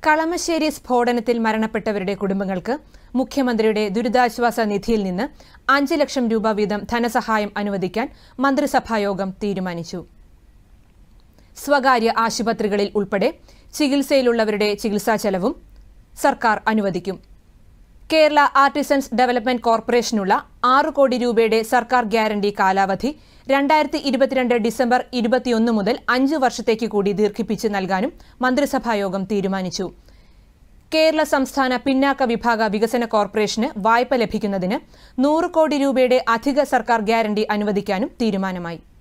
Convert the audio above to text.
കളമശ്ശേരി സ്ഫോടനത്തിൽ മരണപ്പെട്ടവരുടെ കുടുംബങ്ങൾക്ക് മുഖ്യമന്ത്രിയുടെ ദുരിതാശ്വാസ നിധിയിൽ നിന്ന് അഞ്ച് ലക്ഷം രൂപ വീതം ധനസഹായം അനുവദിക്കാൻ മന്ത്രിസഭായോഗം തീരുമാനിച്ചു സ്വകാര്യ ആശുപത്രികളിൽ ഉൾപ്പെടെ ചികിത്സയിലുള്ളവരുടെ ചികിത്സാ ചെലവും സർക്കാർ അനുവദിക്കും കേരള ആർട്ടിസൻസ് ഡെവലപ്മെന്റ് കോർപ്പറേഷനുള്ള ആറ് കോടി രൂപയുടെ സർക്കാർ ഗ്യാരണ്ടി കാലാവധി രണ്ടായിരത്തി ഇരുപത്തിരണ്ട് ഡിസംബർ ഇരുപത്തിയൊന്ന് മുതൽ അഞ്ച് വർഷത്തേക്ക് കൂടി ദീർഘിപ്പിച്ച് നൽകാനും മന്ത്രിസഭായോഗം തീരുമാനിച്ചു കേരള സംസ്ഥാന പിന്നാക്ക വിഭാഗ വികസന കോർപ്പറേഷന് വായ്പ ലഭിക്കുന്നതിന് നൂറ് കോടി രൂപയുടെ അധിക സർക്കാർ ഗ്യാരണ്ടി അനുവദിക്കാനും തീരുമാനമായി